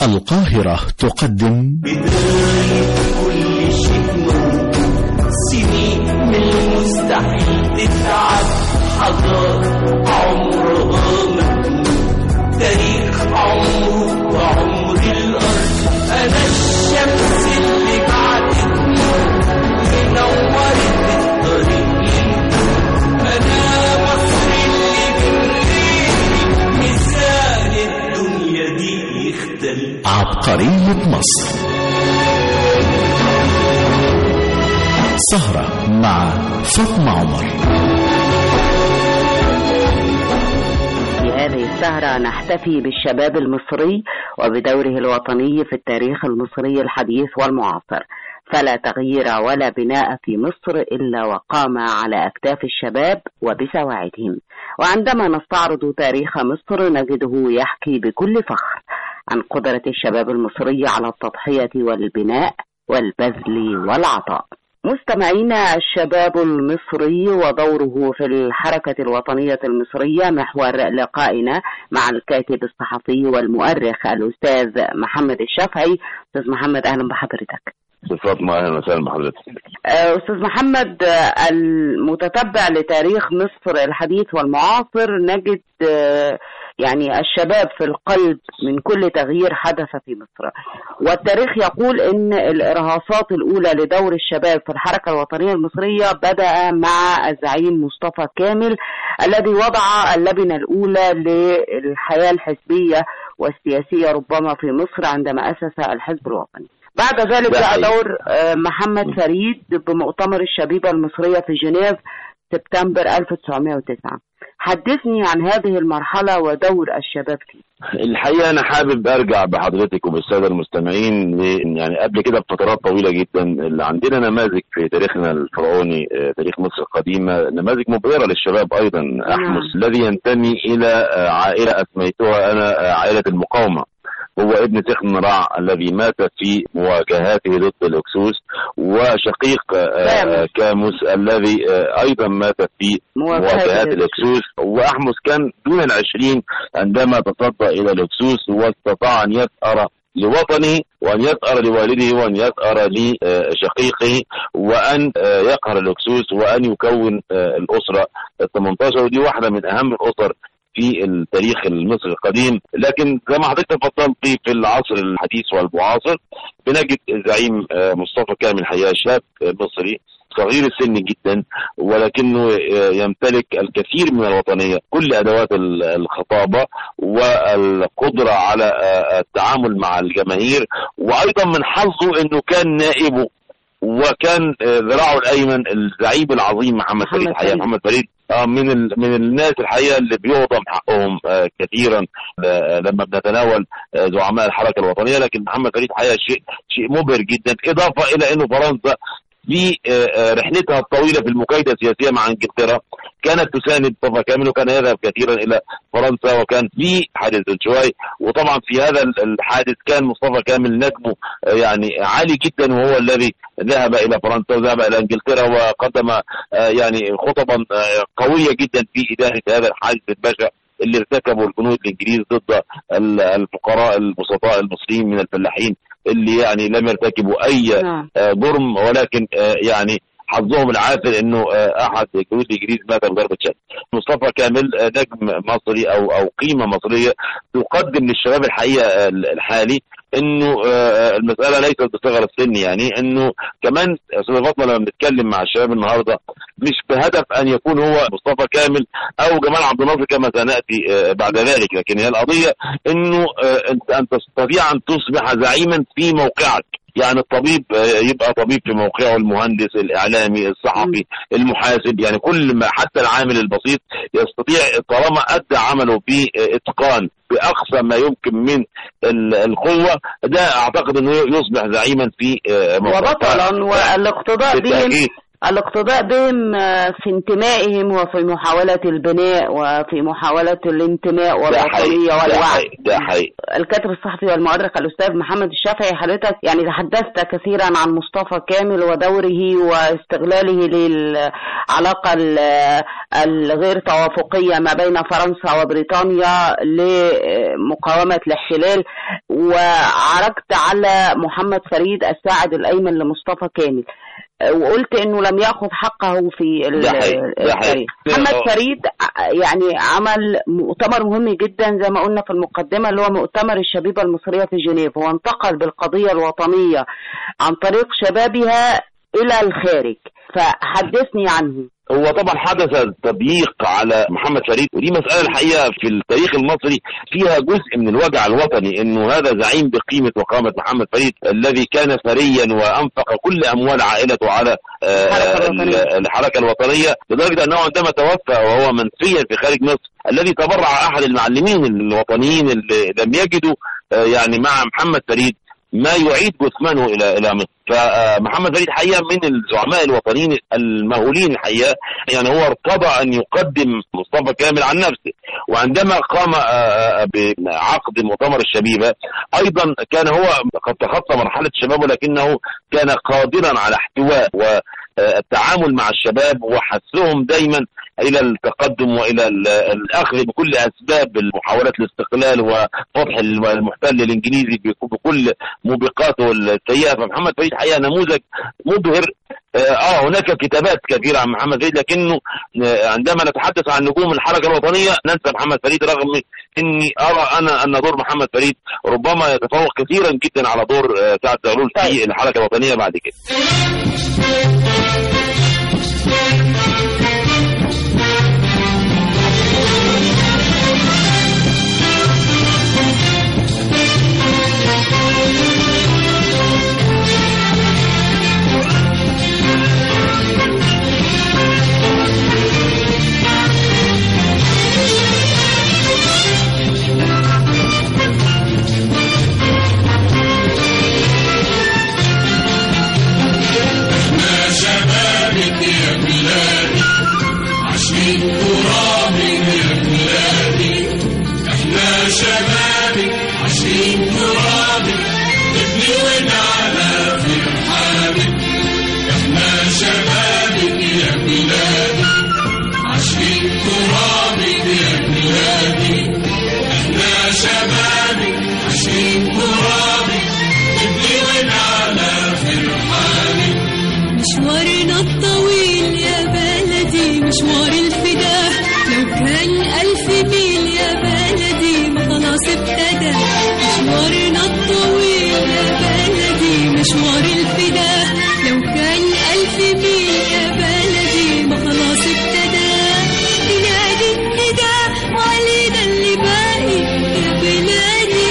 القاهرة تقدم بداية كل شيء موجود سنين من المستحيل تتعب حضارة عمرها مجنون تاريخ عمره وعمر الأرض أنا الشمس اللي بعدت منورت الطريق للنور أنا مصر اللي من غيري ميزان الدنيا دي يختلف عبقرية مصر سهرة مع فاطمة عمر في هذه السهرة نحتفي بالشباب المصري وبدوره الوطني في التاريخ المصري الحديث والمعاصر فلا تغيير ولا بناء في مصر إلا وقام على أكتاف الشباب وبسواعدهم وعندما نستعرض تاريخ مصر نجده يحكي بكل فخر عن قدرة الشباب المصري على التضحية والبناء والبذل والعطاء مستمعينا الشباب المصري ودوره في الحركة الوطنية المصرية محور لقائنا مع الكاتب الصحفي والمؤرخ الأستاذ محمد الشافعي أستاذ محمد أهلا بحضرتك استاذ فاطمه اهلا وسهلا بحضرتك آه، أستاذ محمد آه، المتتبع لتاريخ مصر الحديث والمعاصر نجد آه، يعني الشباب في القلب من كل تغيير حدث في مصر والتاريخ يقول ان الارهاصات الاولى لدور الشباب في الحركه الوطنيه المصريه بدا مع الزعيم مصطفى كامل الذي وضع اللبنه الاولى للحياه الحزبيه والسياسيه ربما في مصر عندما اسس الحزب الوطني بعد ذلك ده جاء حقيقي. دور آه، محمد فريد بمؤتمر الشبيبه المصريه في جنيف سبتمبر 1909 حدثني عن هذه المرحله ودور الشباب فيه الحقيقه انا حابب ارجع بحضرتك وبالساده المستمعين ل- يعني قبل كده بفترات طويله جدا اللي عندنا نماذج في تاريخنا الفرعوني آه، تاريخ مصر القديمه نماذج مبهره للشباب ايضا احمس الذي ينتمي الى آه، عائله اسميتها انا آه، عائله المقاومه هو ابن سخن رع الذي مات في مواجهاته ضد الاكسوس وشقيق آه، كاموس. كاموس الذي آه، ايضا مات في مواجهة مواجهات الهكسوس. الاكسوس واحمس كان دون العشرين عندما تصدى الى الاكسوس واستطاع ان يثأر لوطنه وان يثأر لوالده وان يثأر لشقيقه وان آه، يقهر الاكسوس وان يكون آه، الاسره ال 18 ودي واحده من اهم الاسر في التاريخ المصري القديم لكن زي ما حضرتك تفضلت في العصر الحديث والمعاصر بنجد الزعيم آه، مصطفى كامل حقيقه شاب آه، مصري صغير السن جدا ولكنه آه، يمتلك الكثير من الوطنيه كل ادوات ال- الخطابه والقدره على آه، التعامل مع الجماهير وايضا من حظه انه كان نائبه وكان آه، ذراعه الايمن الزعيم العظيم محمد محمد فريد الحقيقه فريد. محمد فريد آه، من ال- من الناس الحقيقه اللي بيهضم حقهم آه، كثيرا آه، لما بنتناول آه، زعماء الحركه الوطنيه لكن محمد فريد الحقيقه شيء شيء مبهر جدا اضافه الى انه فرنسا في آه، آه، رحلتها الطويله في المكايده السياسيه مع انجلترا كانت تساند مصطفى كامل وكان يذهب كثيرا الى فرنسا وكان في حادث شوي وطبعا في هذا ال- الحادث كان مصطفى كامل نجمه آه، يعني عالي جدا وهو الذي ذهب الى فرنسا وذهب الى انجلترا وقدم آه، يعني خطبا آه، قويه جدا في اداره هذا الحادث البشع اللي ارتكبه الجنود الانجليز ضد ال- الفقراء البسطاء المصريين من الفلاحين اللي يعني لم يرتكبوا اي نعم آه، جرم ولكن آه، يعني حظهم العافر انه آه، احد جنود الانجليز مات بضربه شد. مصطفى كامل آه، نجم مصري او او قيمه مصريه تقدم للشباب الحقيقه آه، الحالي انه آه، المساله ليست بصغر السن يعني انه كمان يا استاذ فاطمه لما بنتكلم مع الشباب النهارده مش بهدف ان يكون هو مصطفى كامل او جمال عبد الناصر كما سناتي آه، بعد ذلك لكن هي القضيه انه آه، انت ان تستطيع ان تصبح زعيما في موقعك يعني الطبيب آه، يبقى طبيب في موقعه المهندس الاعلامي الصحفي المحاسب يعني كل ما حتى العامل البسيط يستطيع طالما ادى عمله باتقان باقصى ما يمكن من ال- القوه ده اعتقد انه يصبح زعيما في آه، موقعه وبطلا والاقتداء بهم بالتاكيد الاقتداء بهم آه، في انتمائهم وفي محاولة البناء وفي محاولة الانتماء ده حقيقي والوطنية ده والوعي حقيقي ده حقيقي الكاتب الصحفي والمؤرخ الأستاذ محمد الشافعي حضرتك يعني تحدثت كثيرا عن مصطفى كامل ودوره واستغلاله للعلاقة ال- الغير توافقية ما بين فرنسا وبريطانيا لمقاومة الاحتلال وعرجت على محمد فريد الساعد الأيمن لمصطفى كامل وقلت انه لم ياخذ حقه في ال- ده حقيقي، ده حقيقي. التاريخ محمد آه. فريد يعني عمل مؤتمر مهم جدا زي ما قلنا في المقدمة اللي هو مؤتمر الشبيبة المصرية في جنيف وانتقل بالقضية الوطنية عن طريق شبابها إلى الخارج فحدثني عنه هو طبعا حدث تضييق على محمد فريد ودي مسألة الحقيقة في التاريخ المصري فيها جزء من الوجع الوطني انه هذا زعيم بقيمة وقامة محمد فريد الذي كان ثريا وانفق كل اموال عائلته على آه، الحركة الوطنية. ال- الحركة الوطنية لدرجة انه عندما توفى وهو منسيا في خارج مصر الذي تبرع احد المعلمين الوطنيين اللي لم يجدوا آه، يعني مع محمد فريد ما يعيد جثمانه الى الى مصر فمحمد فريد حقيقه من الزعماء الوطنيين المهولين الحقيقه يعني هو ارتضى ان يقدم مصطفى كامل عن نفسه وعندما قام آه، آه، بعقد مؤتمر الشبيبه ايضا كان هو قد تخطى مرحله الشباب ولكنه كان قادرا على احتواء والتعامل مع الشباب وحثهم دايما الى التقدم والى ال- الاخذ بكل اسباب محاوله الاستقلال وفتح المحتل الانجليزي بك- بكل موبقاته السيئه فمحمد فريد حقيقه نموذج مبهر اه آه، هناك كتابات كثيره عن محمد فريد لكنه آه، عندما نتحدث عن نجوم الحركه الوطنيه ننسى محمد فريد رغم اني ارى انا ان دور محمد فريد ربما يتفوق كثيرا جدا على دور آه، سعد زغلول في طيب. الحركه الوطنيه بعد كده مشوارنا الطويل يا بلدي مشوار الفداء لو كان ألف ميل يا بلدي ما خلاص ابتدى مشوارنا الطويل يا بلدي مشوار الفداء لو كان ألف ميل يا بلدي ما خلاص ابتدى بلادي النداء وعلينا اللي باقي يا بلادي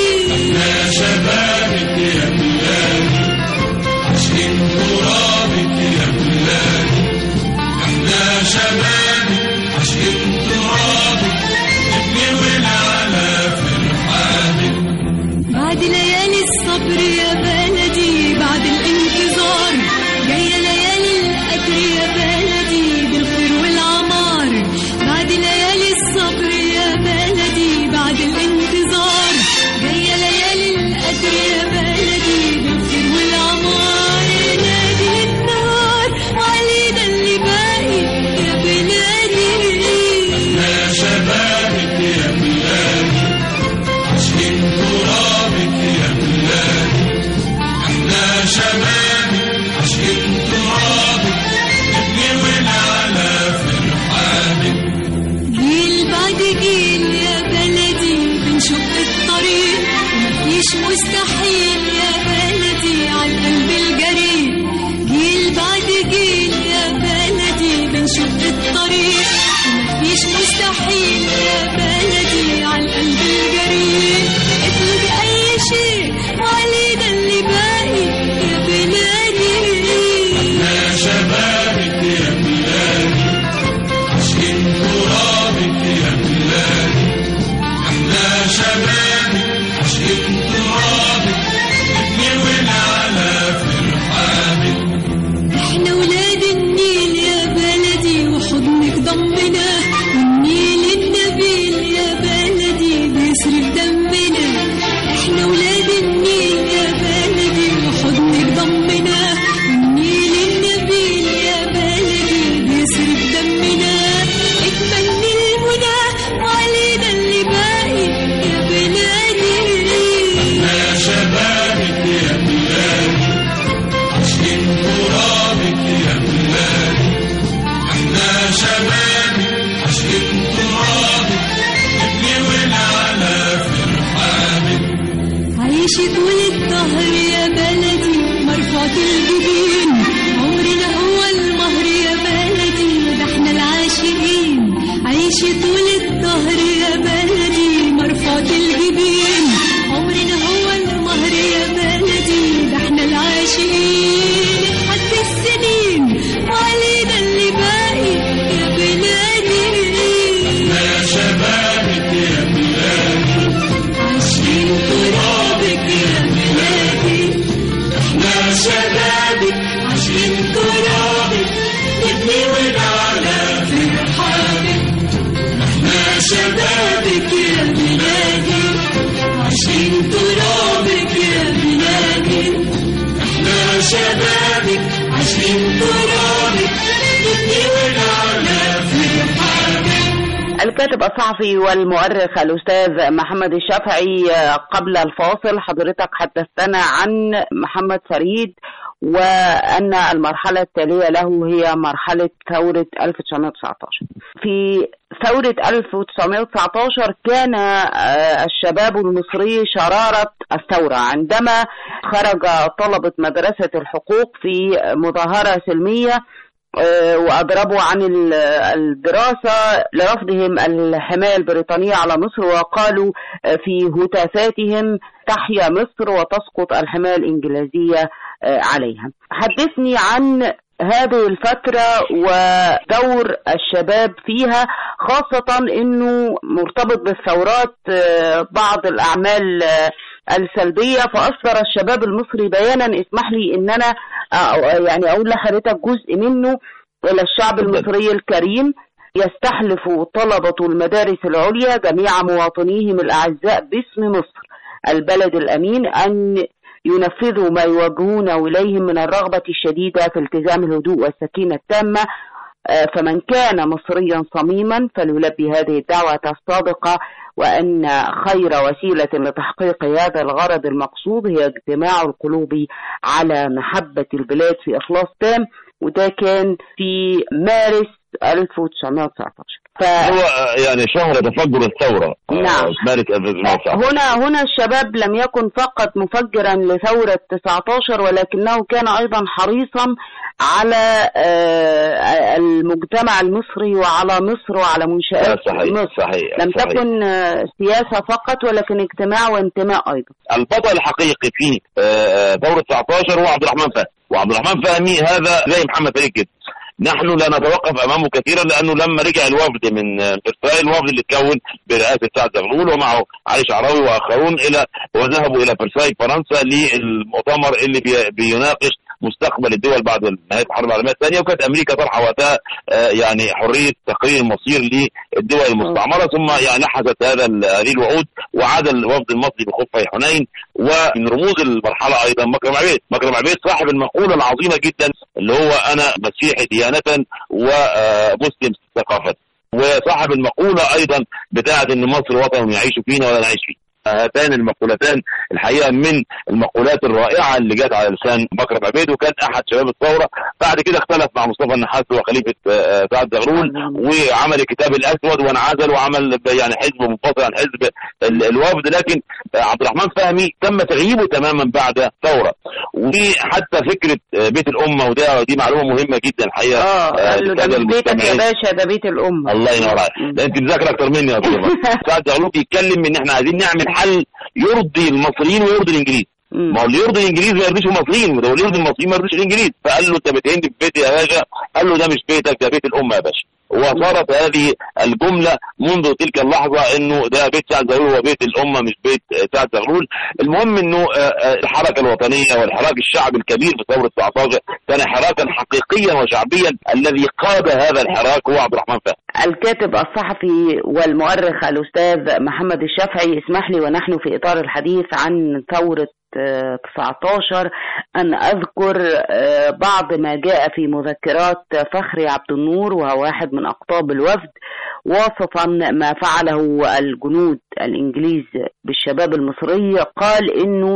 بعد ليالي الصبر يا بلدي بعد الانتظار جاية ليالي القدر يا بلدي بالخير والعمار بعد ليالي الصبر يا بلدي بعد الانتظار جاية ليالي القدر يا بلدي بالخير والعمار نادي للنهار وعلينا اللي باقي يا بلادي جيل بعد جيل يا بلدي بنشق الطريق ومفيش مستحيل يا بلدي على القلب الجريء جيل بعد جيل يا بلدي بنشق الطريق ومفيش مستحيل يا بلدي على القلب الجريء اطلب اي شيء وعلينا اللي باقي يا بلادي عيشي طول الدهر يا بلدي مرفوعة الجبين عمرنا هو المهر يا بلدي ده احنا العاشقين عيشي طول الدهر يا بلدي مرفوعة الجبين عمرنا هو المهر يا بلدي ده احنا العاشقين لحد السنين وعلينا اللي باقي يا بلادي يا شبابك يا بلادي عايشين ترابك يا بلادي احنا شبابك عايشين ترابك نبني ونعلى في رحابك احنا شبابك يا بلادي عايشين ترابك يا بلادي احنا شبابك عايشين ترابك نبني ونعلى في رحابك الكاتب الصحفي والمؤرخ الأستاذ محمد الشافعي قبل الفاصل حضرتك حدثتنا عن محمد فريد وأن المرحلة التالية له هي مرحلة ثورة 1919 في ثورة 1919 كان آه، الشباب المصري شرارة الثورة عندما خرج طلبة مدرسة الحقوق في مظاهرة سلمية آه، وأضربوا عن ال- الدراسة لرفضهم الحماية البريطانية على مصر وقالوا آه، في هتافاتهم تحيا مصر وتسقط الحماية الإنجليزية آه، عليها حدثني عن هذه الفترة ودور الشباب فيها خاصة انه مرتبط بالثورات آه، بعض الاعمال آه، السلبية فاصدر الشباب المصري بيانا اسمح لي ان انا آه، يعني اقول لحضرتك جزء منه الى الشعب المصري الكريم يستحلف طلبة المدارس العليا جميع مواطنيهم الاعزاء باسم مصر البلد الامين ان ينفذوا ما يوجهون اليهم من الرغبة الشديدة في التزام الهدوء والسكينة التامة آه، فمن كان مصريا صميما فليلبي هذه الدعوة الصادقة وأن خير وسيلة لتحقيق هذا الغرض المقصود هي اجتماع القلوب على محبة البلاد في إخلاص تام وده كان في مارس 1919 ف... هو آه، يعني شهر تفجر الثورة آه، نعم. مارس 1919 هنا هنا الشباب لم يكن فقط مفجرا لثورة 19 ولكنه كان أيضا حريصا على آه، المجتمع المصري وعلى مصر وعلى منشآت صحيح مصر صحيح لم صحيح. تكن آه، سياسة فقط ولكن اجتماع وانتماء أيضا البطل الحقيقي في آه، آه، ثورة 19 هو عبد الرحمن فهمي وعبد الرحمن فهمي هذا زي محمد فريد كده نحن لا نتوقف امامه كثيرا لانه لما رجع الوفد من آه، اسرائيل الوفد اللي اتكون برئاسه سعد زغلول ومعه علي شعراوي واخرون الى وذهبوا الى فرساي فرنسا للمؤتمر اللي بي- بيناقش مستقبل الدول بعد نهايه الحرب العالميه الثانيه وكانت امريكا طرح وقتها آه، يعني حريه تقرير المصير للدول المستعمره ثم يعني نحست هذا ال- هذه الوعود وعاد الوفد المصري بخفي حنين ومن رموز المرحله ايضا مكرم عبيد مكرم عبيد صاحب المقوله العظيمه جدا اللي هو انا مسيحي ديانه ومسلم ثقافه وصاحب المقوله ايضا بتاعه ان مصر وطن يعيش فينا ولا نعيش فيه هاتان المقولتان الحقيقه من المقولات الرائعه اللي جت على لسان مكرم عبيد وكان احد شباب الثوره بعد كده اختلف مع مصطفى النحاس وخليفه آه، سعد زغلول وعمل الكتاب الاسود وانعزل وعمل يعني حزب منفصل عن حزب ال- الوفد لكن آه، عبد الرحمن فهمي تم تغييبه تماما بعد ثوره وحتى فكره آه، بيت الامه وده دي معلومه مهمه جدا الحقيقه اه قال له ده للسادة مش بيتك يا المستمعين. باشا ده بيت الأمة الله ينور عليك مم. ده انت مذاكر اكتر مني يا استاذ سعد زغلول بيتكلم ان احنا عايزين نعمل حل يرضي المصريين ويرضي الانجليز مم. ما هو اللي يرضي الانجليز ما يرضيش المصريين وده اللي يرضي المصريين ما يرضيش الانجليز فقال له انت بتهند في بيتي يا باشا قال له ده مش بيتك ده بيت الامه يا باشا وصارت هذه الجمله منذ تلك اللحظه انه ده بيت سعد زغلول هو بيت الامه مش بيت آه، سعد زغلول المهم انه آه، آه، الحركه الوطنيه والحراك الشعب الكبير في ثوره 19 كان حراكا حقيقيا وشعبيا الذي قاد هذا الحراك هو عبد الرحمن فهمي الكاتب الصحفي والمؤرخ الأستاذ محمد الشافعي اسمح لي ونحن في إطار الحديث عن ثورة آه، 19 أن أذكر آه، بعض ما جاء في مذكرات فخري عبد النور وهو واحد من أقطاب الوفد واصفا ما فعله الجنود الإنجليز بالشباب المصري قال إنه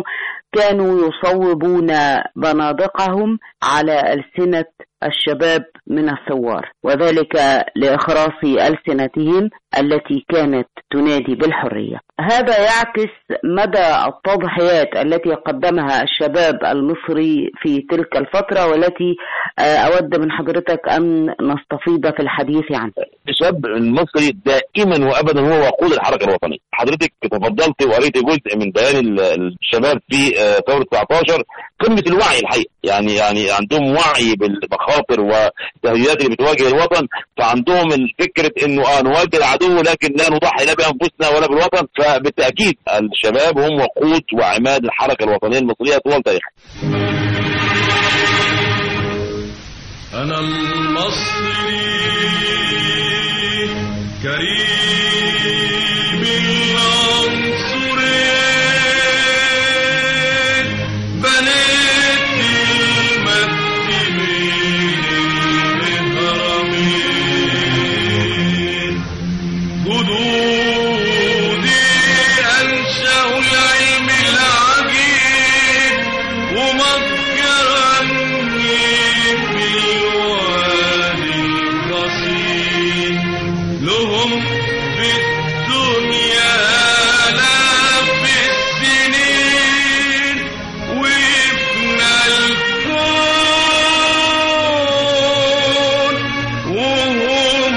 كانوا يصوبون بنادقهم على ألسنة الشباب من الثوار وذلك لإخراس ألسنتهم التي كانت تنادي بالحرية هذا يعكس مدى التضحيات التي قدمها الشباب المصري في تلك الفترة والتي آه، أود من حضرتك أن نستفيض في الحديث عنها الشاب المصري دائما وابدا هو وقود الحركه الوطنيه حضرتك تفضلت وقريت جزء من بيان ال- الشباب في آه، ثوره 19 قمه الوعي الحقيقه يعني يعني عندهم وعي بالمخاطر والتهديدات اللي بتواجه الوطن فعندهم فكره انه اه نواجه العدو لكن لا نضحي لا بانفسنا ولا بالوطن فبالتاكيد الشباب هم وقود وعماد الحركه الوطنيه المصريه طوال تاريخها أنا المصري كريم العنصري بنيت المجد من هرمين جدودي أنشأوا العلم العجيب ومكرني في الوادي القصير لهم في الدنيا آلاف السنين ويفنى الكون وهم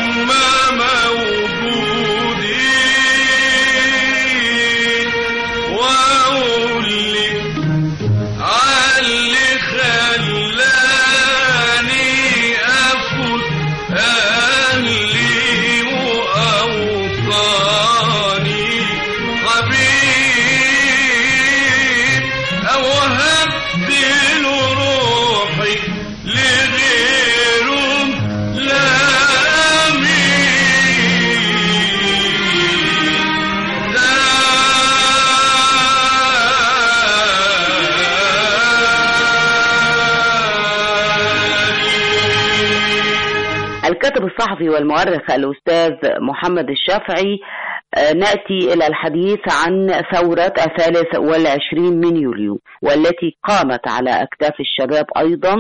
موجودين وأقول لك علي خلاني أفوت أهلي وأوطاني حبيب أوهبت له روحي لغيرهم لا الكاتب الصحفي والمؤرخ الأستاذ محمد الشافعي آه، نأتي إلى الحديث عن ثورة الثالث والعشرين من يوليو والتي قامت على أكتاف الشباب أيضا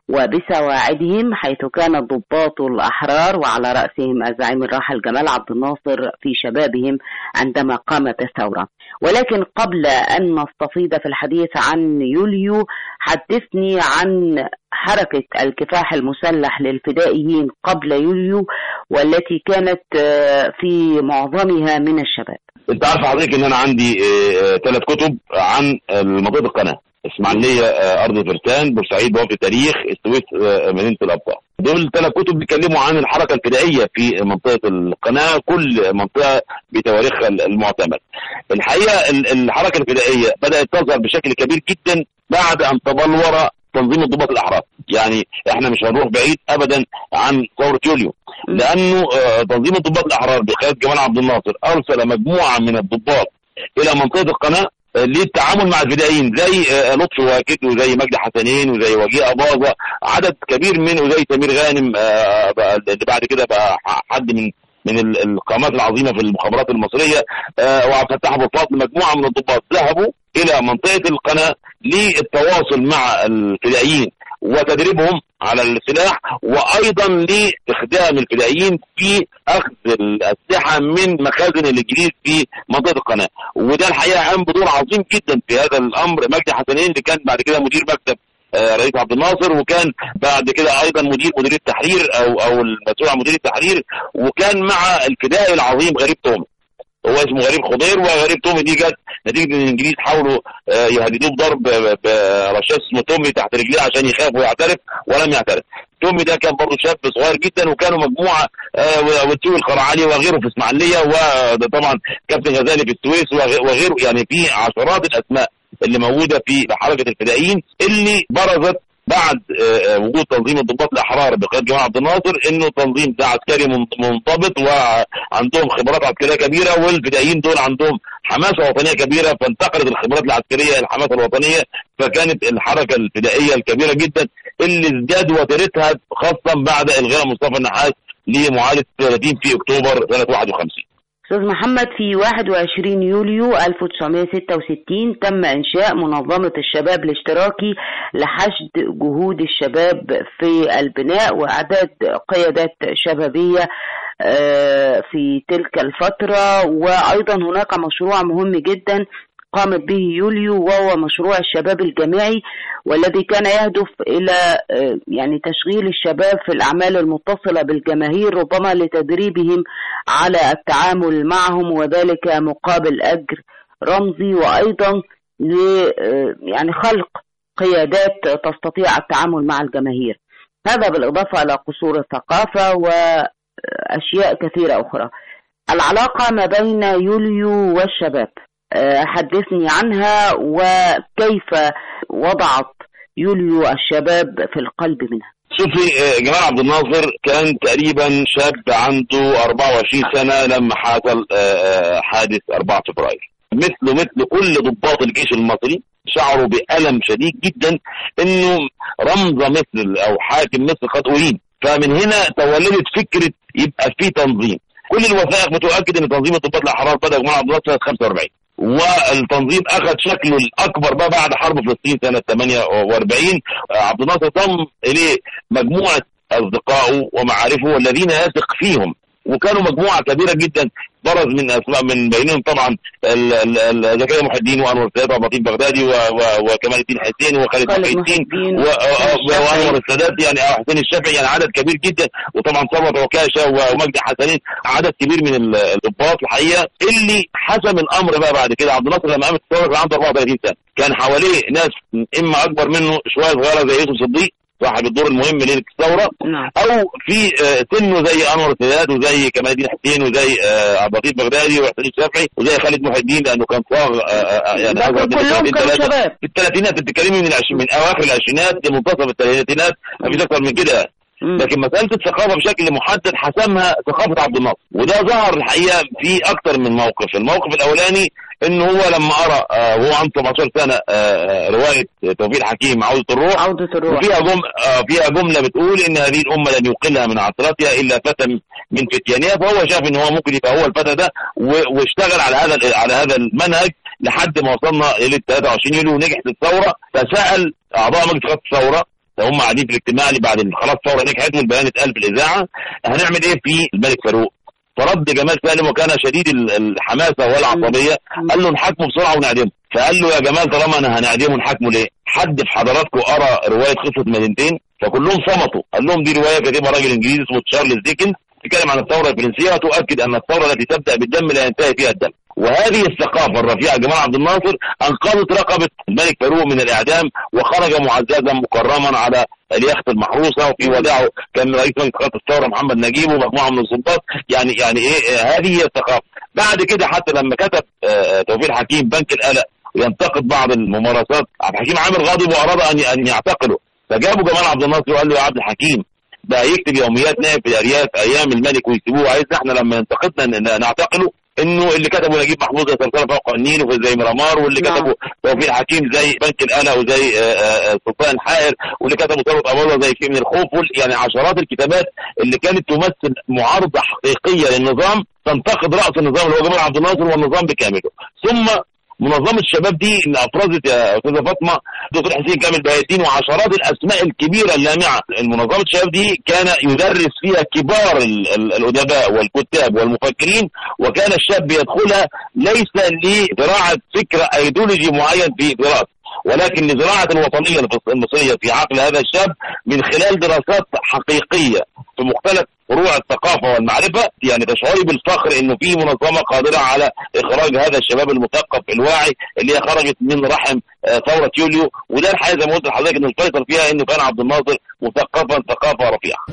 وبسواعدهم حيث كان الضباط الأحرار وعلى رأسهم الزعيم الراحل جمال عبد الناصر في شبابهم عندما قامت الثورة ولكن قبل أن نستفيض في الحديث عن يوليو حدثني عن حركة الكفاح المسلح للفدائيين قبل يوليو والتي كانت آه، في معظمها من الشباب انت عارف حضرتك ان انا عندي ثلاث كتب عن آه، منطقه القناه اسماعيليه آه، ارض فرسان بورسعيد بوابه التاريخ السويس آه، مدينه الابطال دول ثلاث كتب بيتكلموا عن الحركه الفدائيه في منطقه القناه كل منطقه بتواريخها المعتمد الحقيقه ال- الحركه الفدائيه بدات تظهر بشكل كبير جدا بعد ان تبلور تنظيم الضباط الاحرار يعني احنا مش هنروح بعيد ابدا عن ثوره يوليو لانه آه، تنظيم الضباط الاحرار بقياده جمال عبد الناصر ارسل مجموعه من الضباط الى منطقه القناه آه، للتعامل مع الفدائيين زي آه، لطفي واكد وزي مجدي حسنين وزي وجيه اباظه عدد كبير من وزي سمير غانم آه، بقى- اللي بعد كده بقى حد من من ال- القامات العظيمه في المخابرات المصريه آه، وعبد الفتاح ابو الفضل مجموعه من الضباط ذهبوا الى منطقه القناه للتواصل مع الفدائيين وتدريبهم على السلاح وايضا لاستخدام الفدائيين في اخذ الاسلحه من مخازن الانجليز في منطقه القناه وده الحقيقه قام بدور عظيم جدا في هذا الامر مجدي حسنين اللي كان بعد كده مدير مكتب آه، رئيس عبد الناصر وكان بعد كده ايضا مدير مدير التحرير او او المسؤول عن مدير التحرير وكان مع الفدائي العظيم غريب تومي هو اسمه غريب خضير وغريب تومي دي جت نتيجه ان الانجليز حاولوا آه، يهددوه بضرب ب- برشاش اسمه تومي تحت رجليه عشان يخاف ويعترف ولم يعترف تومي ده كان برضه شاب صغير جدا وكانوا مجموعه آه، وتسوي الخرعالي وغيره في اسماعيليه وده طبعا كابتن غزالي في السويس وغ- وغيره يعني في عشرات الاسماء اللي موجوده في حركه الفدائيين اللي برزت بعد آه، آه، وجود تنظيم الضباط الاحرار بقياده جمال عبد الناصر انه تنظيم ده عسكري من- منضبط وعندهم خبرات عسكريه كبيره والفدائيين دول عندهم حماسه وطنيه كبيره فانتقلت الخبرات العسكريه الى الحماسه الوطنيه فكانت الحركه الفدائيه الكبيره جدا اللي ازداد وتيرتها خاصه بعد الغاء مصطفى النحاس لمعاهده 30 في اكتوبر سنه 51 أستاذ محمد في 21 يوليو 1966 تم إنشاء منظمة الشباب الاشتراكي لحشد جهود الشباب في البناء وإعداد قيادات شبابية آه، في تلك الفترة وأيضا هناك مشروع مهم جدا قامت به يوليو وهو مشروع الشباب الجامعي والذي كان يهدف إلى آه، يعني تشغيل الشباب في الأعمال المتصلة بالجماهير ربما لتدريبهم على التعامل معهم وذلك مقابل أجر رمزي وأيضا ل آه، يعني خلق قيادات تستطيع التعامل مع الجماهير هذا بالإضافة إلى قصور الثقافة وأشياء كثيرة أخرى العلاقة ما بين يوليو والشباب آه، حدثني عنها وكيف وضعت يوليو الشباب في القلب منها شوفي آه، جمال عبد الناصر كان تقريبا شاب عنده 24 سنة لما حصل آه، آه، حادث 4 فبراير مثله مثل كل ضباط الجيش المصري شعروا بألم شديد جدا انه رمزة مثل او حاكم مثل قد أهين فمن هنا تولدت فكرة يبقى في تنظيم كل الوثائق بتؤكد ان تنظيم الضباط الاحرار بدا جمال عبد الناصر سنه 45 والتنظيم اخذ شكله الاكبر بقى بعد حرب فلسطين سنه 48 عبد الناصر ضم اليه مجموعه اصدقائه ومعارفه والذين يثق فيهم وكانوا مجموعه كبيره جدا برز من اسماء من بينهم طبعا ال- ال- ال- زكريا محي الدين وانور السادات وعبد بغدادي و- و- وكمال الدين حسين وخالد خالد محي محي الدين الدين و- و- والشافعي. وانور السادات يعني اه حسين الشافعي يعني عدد كبير جدا وطبعا ثروت عكاشه و- ومجدي حسنين عدد كبير من ال- الضباط الحقيقه اللي حسم الامر بقى بعد كده عبد الناصر لما قامت الثوره كان عنده 34 سنه كان حواليه ناس اما اكبر منه شويه صغيره زي يوسف صديق صاحب الدور المهم للثوره نعم او في آه، سنه زي انور السادات وزي كمال الدين حسين وزي آه، عبد اللطيف بغدادي وحسين الشافعي وزي خالد محي الدين لانه كان صاغ آه، آه، يعني ده أصغر من كلهم سنتين كانوا ثلاثة. شباب في الثلاثينات بتتكلمي من العش... من اواخر العشرينات لمنتصف الثلاثينات ما فيش اكتر من كده مم. لكن مساله الثقافه بشكل محدد حسمها ثقافه عبد الناصر وده ظهر الحقيقه في اكتر من موقف الموقف الاولاني ان هو لما قرا آه، وهو عنده 17 سنه آه، آه، روايه توفيق الحكيم عوده الروح عودة الروح وفيها جم... آه، فيها جمله بتقول ان هذه الامه لن يقلها من عثرتها الا فتى من فتيانها فهو شاف ان هو ممكن يبقى هو الفتى ده و... واشتغل على هذا ال- على هذا المنهج لحد ما وصلنا ليله 23 يوليو ونجحت الثوره فسال اعضاء مجلس قياده الثوره هم قاعدين في الاجتماع اللي بعد ما خلاص الثوره نجحت والبيان اتقال في الاذاعه هنعمل ايه في الملك فاروق فرد جمال سالم وكان شديد ال- الحماسه والعصبيه قال له نحاكمه بسرعه ونعدمه فقال له يا جمال طالما انا هنعدمه نحاكمه ليه؟ حد في حضراتكم قرا روايه خفه مدينتين فكلهم صمتوا قال لهم دي روايه كاتبها راجل انجليزي اسمه تشارلز ديكنز تتكلم عن الثوره الفرنسيه وتؤكد ان الثوره التي تبدا بالدم لا ينتهي فيها الدم وهذه الثقافه الرفيعه جمال عبد الناصر انقذت رقبه الملك فاروق من الاعدام وخرج معززا مكرما على اليخت المحروسه وفي وداعه كان رئيس مجلس قياده الثوره محمد نجيب ومجموعه من السلطات يعني يعني ايه آه، هذه هي الثقافه بعد كده حتى لما كتب آه، توفيق الحكيم بنك القلق ينتقد بعض الممارسات عبد الحكيم عامر غاضب واراد ان ان يعتقله فجابوا جمال عبد الناصر وقال له يا عبد الحكيم ده يكتب يوميات نائب في الارياف ايام الملك ويسيبوه عايزنا احنا لما ينتقدنا ن- نعتقله انه اللي كتبه نجيب محفوظ زي سلسله فوق النيل وفي زي مرامار واللي نعم. كتبه توفيق حكيم زي بنك القلق وزي آه، آه، آه، سلطان حائر واللي كتبه ثروت ابوظه زي شيء من الخوف وال- يعني عشرات الكتابات اللي كانت تمثل معارضه حقيقيه للنظام تنتقد راس النظام اللي هو جمال عبد الناصر والنظام بكامله ثم منظمه الشباب دي اللي افرزت يا استاذه فاطمه دكتور حسين كامل بهيتين وعشرات الاسماء الكبيره اللامعه المنظمه الشباب دي كان يدرس فيها كبار ال- ال- الادباء والكتاب والمفكرين وكان الشاب يدخلها ليس لزراعه فكر ايديولوجي معين في دراسه ولكن لزراعه الوطنيه المصريه في عقل هذا الشاب من خلال دراسات حقيقيه في مختلف فروع الثقافه والمعرفه يعني تشعري بالفخر انه في منظمه قادره على اخراج هذا الشباب المثقف الواعي اللي هي خرجت من رحم آه، ثوره يوليو وده الحقيقه زي ما قلت لحضرتك ان الفيصل فيها انه كان عبد الناصر مثقفا ثقافه رفيعه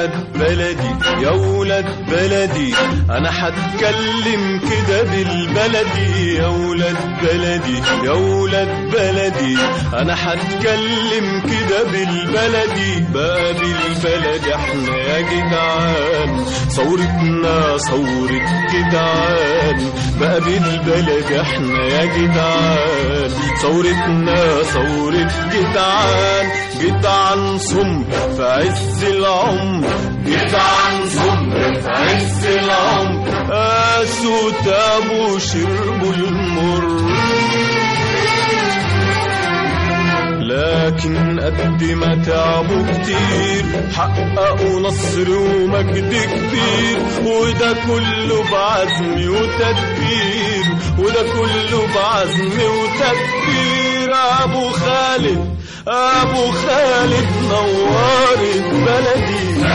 ولاد بلدي يا ولاد بلدي انا هتكلم كده بالبلدي يا ولاد بلدي يا ولاد بلدي انا هتكلم كده بالبلدي بقى بالبلد احنا يا جدعان ثورتنا ثورة جدعان بقى بالبلد احنا يا جدعان ثورتنا ثورة جدعان جدعان صم في عز العمر جدعان صم في عز العمر قاسوا تابوا شربوا المر لكن قد ما تعبوا كتير حققوا نصر ومجد كبير وده كله بعزم وتدبير وده كله بعزم وتدبير ابو خالد ابو خالد نورت بلدي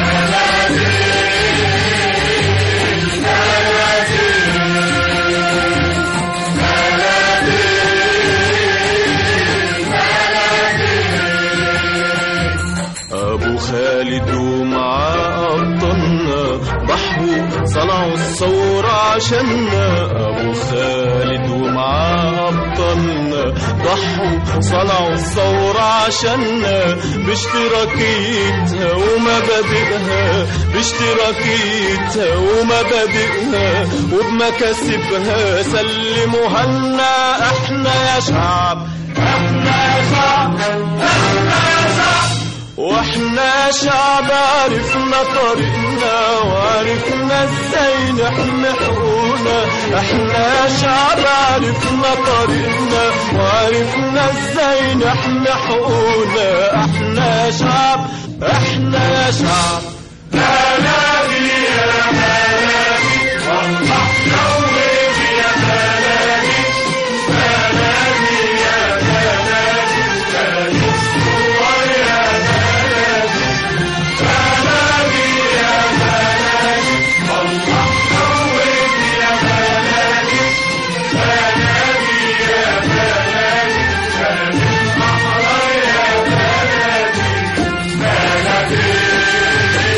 ابو خالد ومعاه ابطالنا ضحوا صنعوا الثورة عشاننا ابو خالد ومعاه ابطالنا ضحوا صنعوا الثورة عشاننا باشتراكيتها ومبادئها باشتراكيتها ومبادئها وبمكاسبها سلموها لنا احنا يا شعب احنا يا شعب احنا يا شعب واحنا شعب عرفنا طريقنا وعرفنا ازاي نحمي حقوقنا احنا شعب عرفنا طريقنا وعرفنا ازاي نحمي حقوقنا احنا شعب احنا شعب بلدي يا بلدي والله نور يا بلدي بلدي يا بلدي بلدي الصور يا بلدي بلدي يا بلدي والله نور يا بلدي بلدي يا بلدي بلدي الصحراء يا بلدي بلدي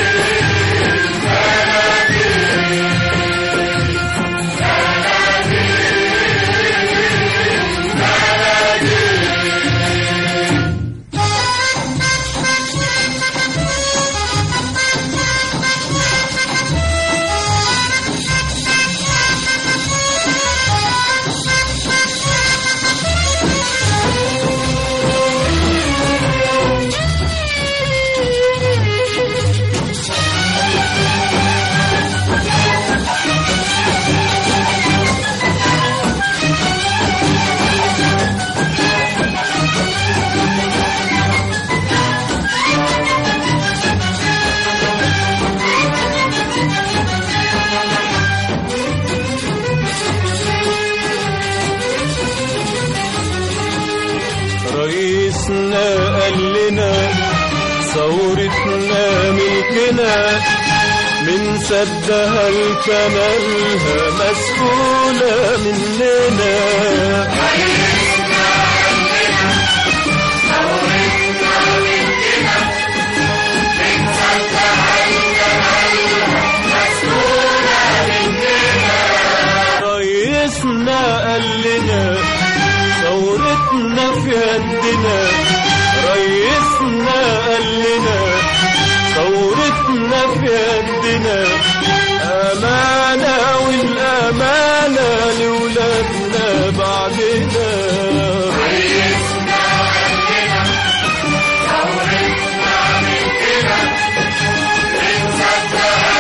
رئيسنا قال لنا ثورتنا ملكنا من سدها لكمالها مسؤولة مننا رئيسنا قال لنا ثورتنا في يدنا رئيسنا قال لنا ثورتنا في يدنا أمانة والأمانة لولادنا بعدنا رئيسنا قال لنا ثورتنا ملكنا من سدها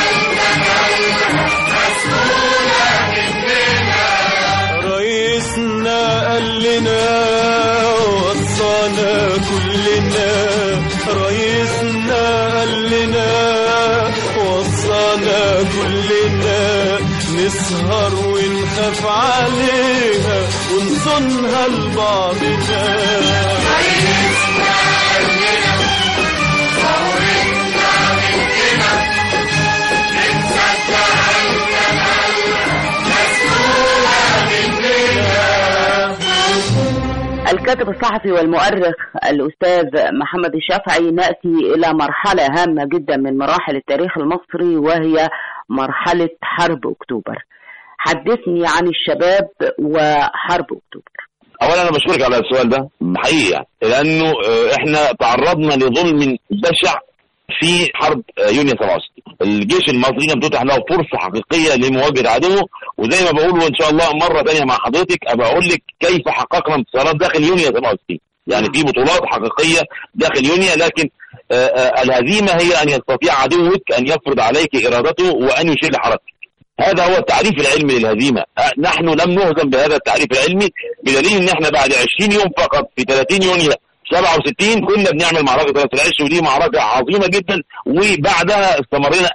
مسؤولة مننا رئيسنا قال لنا وصانا كلنا رئيسنا قال لنا وصانا كلنا نسهر ونخاف عليها ونصونها لبعضنا الكاتب الصحفي والمؤرخ الأستاذ محمد الشافعي نأتي إلى مرحلة هامة جدا من مراحل التاريخ المصري وهي مرحلة حرب أكتوبر حدثني عن الشباب وحرب أكتوبر اولا انا بشكرك على السؤال ده حقيقي يعني لانه آه، احنا تعرضنا لظلم بشع في حرب آه، يونيو 67 الجيش المصري لم تتح له فرصه حقيقيه لمواجهه عدوه وزي ما بقول وان شاء الله مره ثانيه مع حضرتك ابقى اقول لك كيف حققنا انتصارات داخل يونيو 67 يعني في بطولات حقيقيه داخل يونيو لكن آه، آه، الهزيمه هي ان يستطيع عدوك ان يفرض عليك ارادته وان يشيل حركتك هذا هو التعريف العلمي للهزيمه أه، نحن لم نهزم بهذا التعريف العلمي بدليل ان احنا بعد 20 يوم فقط في 30 يونيو 67 كنا بنعمل معركه راس العش ودي معركه عظيمه جدا وبعدها استمرينا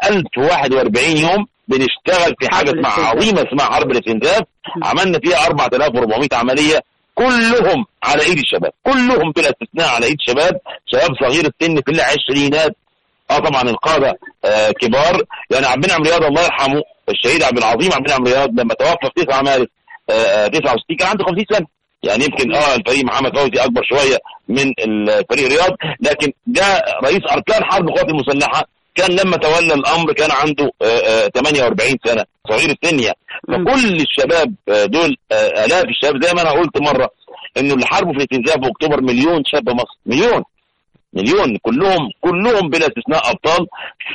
1041 يوم بنشتغل في حاجه حرب اسمها الاستنزاف. عظيمه اسمها حرب الاستنزاف عملنا فيها 4400 عمليه كلهم على ايد الشباب كلهم بلا استثناء على ايد شباب شباب صغير السن في العشرينات اه طبعا القاده آه كبار يعني عبد المنعم رياض الله يرحمه الشهيد عبد العظيم عبد المنعم رياض لما توفى في 9 مارس آه آه، 69 كان عنده 50 سنه يعني يمكن اه الفريق محمد فوزي اكبر شويه من الفريق رياض لكن ده رئيس اركان حرب القوات المسلحه كان لما تولى الامر كان عنده آه، آه، 48 سنه صغير السن يعني مم. فكل الشباب آه، دول آه، الاف الشباب زي ما انا قلت مره انه اللي حاربوا في الاستنزاف في اكتوبر مليون شاب مصري مليون مليون كلهم كلهم بلا استثناء ابطال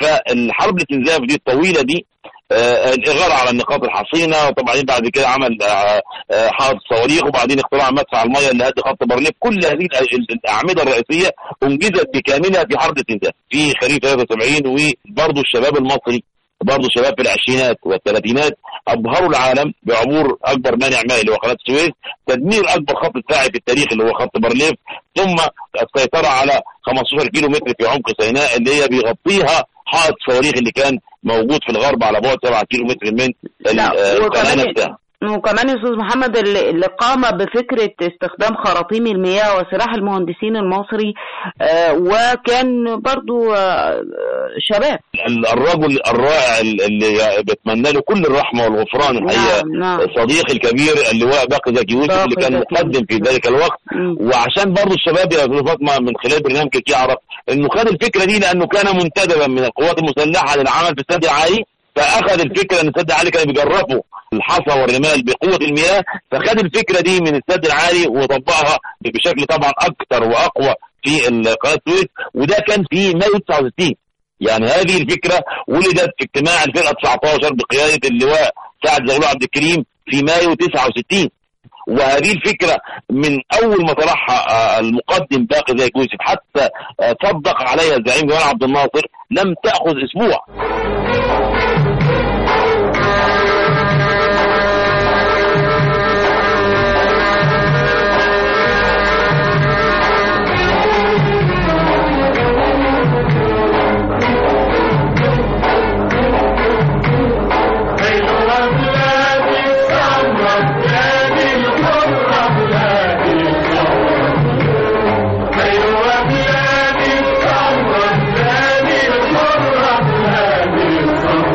فالحرب الاستنزاف دي الطويله دي آه، الاغاره على النقاط الحصينه وطبعا بعد كده عمل آه، آه، حائط صواريخ وبعدين اختراع مدفع الميه اللي قد خط بارليف كل هذه الأ- ال- الاعمده الرئيسيه انجزت بكاملها في حرب الاستنزاف في خريف 73 وبرضه الشباب المصري برضه شباب في العشرينات والثلاثينات ابهروا العالم بعبور اكبر مانع مائي اللي هو قناه السويس تدمير اكبر خط دفاعي في التاريخ اللي هو خط بارليف ثم السيطره على 15 كيلو متر في عمق سيناء اللي هي بيغطيها حائط صواريخ اللي كان موجود في الغرب على بعد 7 كيلو متر من ال- لا، آه، القناه وكمان- نفسها وكمان يا استاذ محمد اللي اللي قام بفكره استخدام خراطيم المياه وسلاح المهندسين المصري آه، وكان برضو آه، شباب ال- الرجل الرائع ال- اللي بتمنى له كل الرحمه والغفران الحقيقه نعم نعم صديقي الكبير اللواء باقي زكي يوسف باقي اللي كان زكي مقدم في يوسف. ذلك الوقت مم. وعشان برضه الشباب يا استاذ فاطمه من خلال برنامجك يعرف انه خد الفكره دي لانه كان منتدبا من القوات المسلحه للعمل في السد العالي فاخذ الفكره ان السد العالي كانوا بيجرفوا الحصى والرمال بقوه المياه فخد الفكره دي من السد العالي وطبقها بشكل طبعا اكثر واقوى في ال- قناه السويس وده كان في مايو 69 يعني هذه الفكره ولدت في اجتماع الفرقه 19 بقياده اللواء سعد زغلول عبد الكريم في مايو 69 وهذه الفكرة من أول ما طرحها آه، المقدم باقي زي يوسف حتى آه، صدق عليها الزعيم جمال عبد الناصر لم تأخذ أسبوع أيوة بلادي الثورة بلادي الحرة بلادي الثورة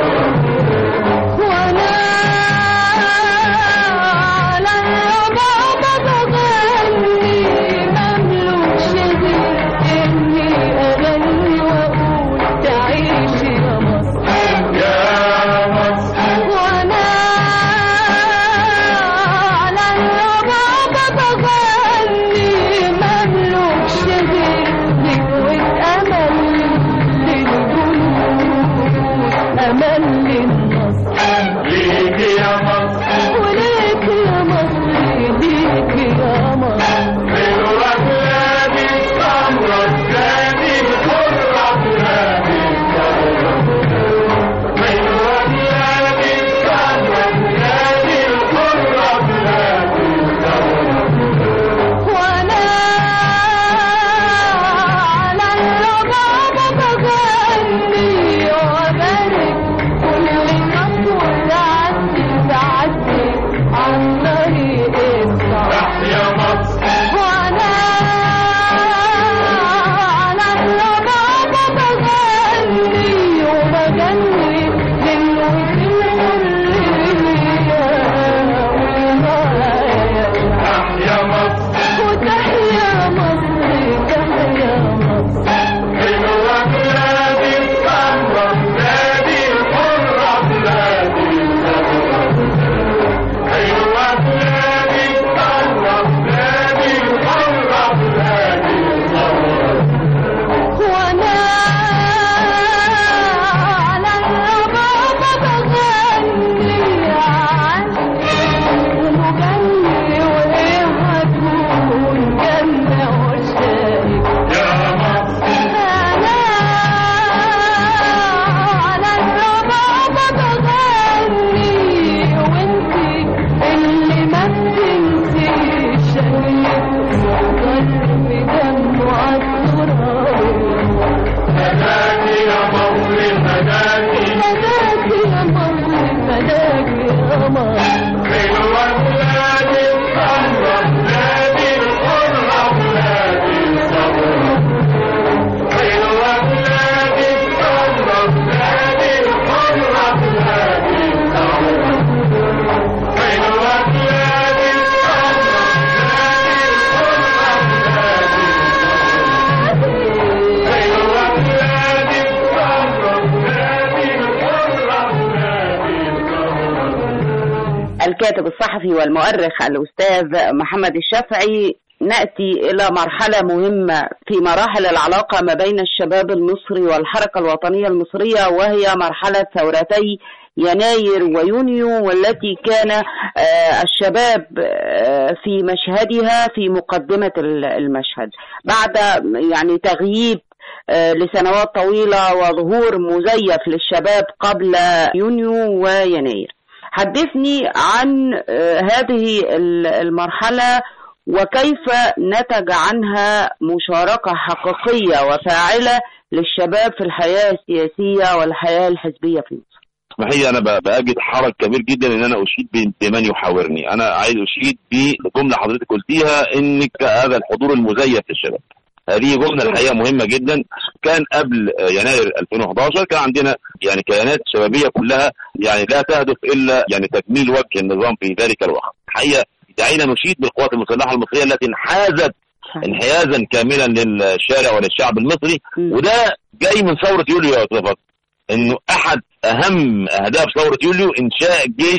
الكاتب الصحفي والمؤرخ الأستاذ محمد الشافعي نأتي إلى مرحلة مهمة في مراحل العلاقة ما بين الشباب المصري والحركة الوطنية المصرية وهي مرحلة ثورتي يناير ويونيو والتي كان آه، الشباب آه، في مشهدها في مقدمة ال- المشهد بعد يعني تغييب آه، لسنوات طويلة وظهور مزيف للشباب قبل يونيو ويناير حدثني عن آه، هذه ال- المرحلة وكيف نتج عنها مشاركة حقيقية وفاعلة للشباب في الحياة السياسية والحياة الحزبية في مصر اسمحي انا ب- باجد حرج كبير جدا ان انا اشيد ب- بمن يحاورني انا عايز اشيد بجمله حضرتك قلتيها انك هذا الحضور المزيف للشباب هذه جمله الحقيقه مهمه جدا كان قبل آه، يناير 2011 كان عندنا يعني كيانات شبابيه كلها يعني لا تهدف الا يعني تكميل وجه النظام في ذلك الوقت الحقيقه دعينا نشيد بالقوات المسلحه المصريه التي انحازت انحيازا كاملا للشارع وللشعب المصري مم. وده جاي من ثوره يوليو يا استاذ فضل. انه احد اهم اهداف ثوره يوليو انشاء جيش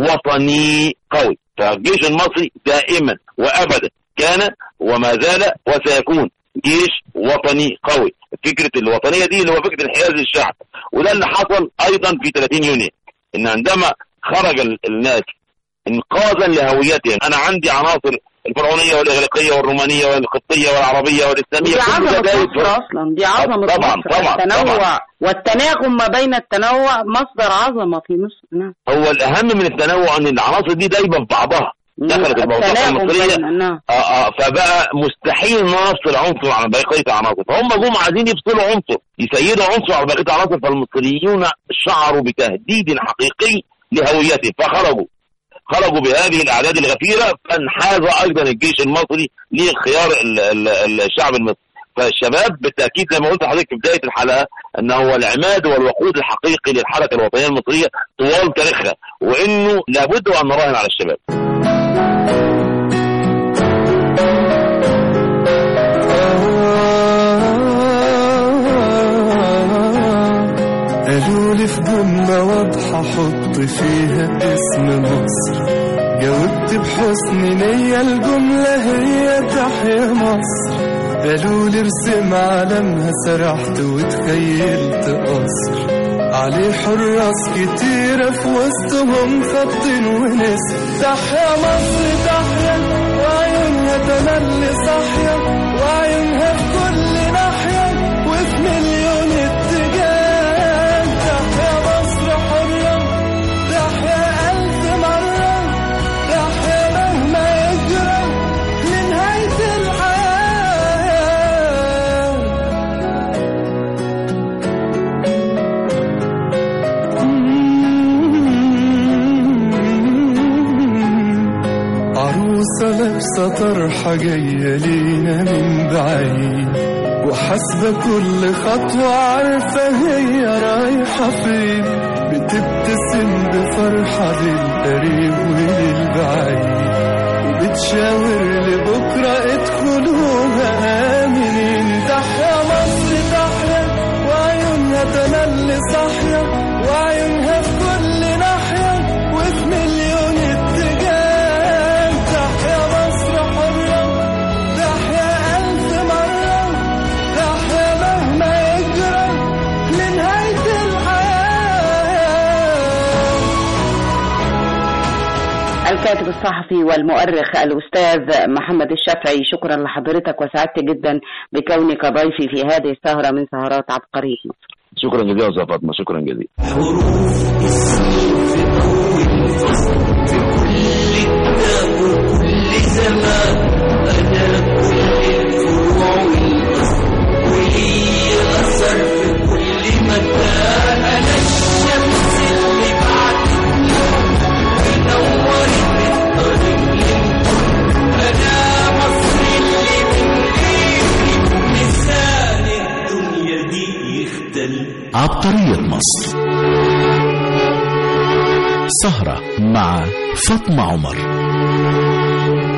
وطني قوي فالجيش المصري دائما وابدا كان وما زال وسيكون جيش وطني قوي فكره الوطنيه دي اللي هو فكره انحياز الشعب وده اللي حصل ايضا في 30 يونيو ان عندما خرج ال- الناس انقاذا لهويتهم انا عندي عناصر الفرعونيه والاغريقيه والرومانيه والقبطيه والعربيه والاسلاميه دي كل ده عظمة جاي مصر أصلا دي عظمة طبعاً، مصر طبعاً، التنوع طبعاً. والتناغم ما بين التنوع مصدر عظمة في مصر نعم هو الاهم من التنوع ان العناصر دي دايبه في بعضها دخلت الموضوع التناغم المصريه بين- نعم آه آه فبقى مستحيل نفصل عنصر عن بقيه العناصر فهم جم عايزين يفصلوا عنصر يسيدوا عنصر على بقيه العناصر فالمصريون شعروا بتهديد حقيقي لهويتهم فخرجوا خرجوا بهذه الاعداد الغفيره فانحاز ايضا الجيش المصري لخيار ال- ال- الشعب المصري فالشباب بالتاكيد زي ما قلت لحضرتك في بدايه الحلقه انه هو العماد والوقود الحقيقي للحركه الوطنيه المصريه طوال تاريخها وانه لابد ان نراهن على الشباب قالوا لي في جملة واضحة حط فيها اسم مصر جاوبت بحسن نية الجملة هي تحيا مصر قالوا لي ارسم علمها سرحت وتخيلت قصر عليه حراس كتيرة في وسطهم خط ونسر تحيا مصر تحيا وعيونها تملي صاحية وعيونها في كل ناحية وفي مليون اتجاه تحيا مصر حرة تحيا ألف مرة تحيا مهما يجرى لنهاية الحياة عروسة لابسة طرحة جاية لينا من بعيد وحاسبة كل خطوة عارفة هي رايحة فين بتبتسم بفرحة للقريب وللبعيد وبتشاور لبكرة ادخلوها آمنين تحيا مصر تحيا وعيونها تملي صاحية وعيونها في كل ناحية وفي مليون اتجاه تحيا مصر حرة تحيا ألف مرة تحيا مهما يجرى لنهاية الحياة الكاتب الصحفي والمؤرخ الأستاذ محمد الشافعي شكرا لحضرتك وسعدت جدا بكونك ضيفي في هذه السهرة من سهرات عبقرية مصر شكرا جزيلا يا استاذ فاطمه شكرا جزيلا عبقرية مصر سهرة مع فاطمة عمر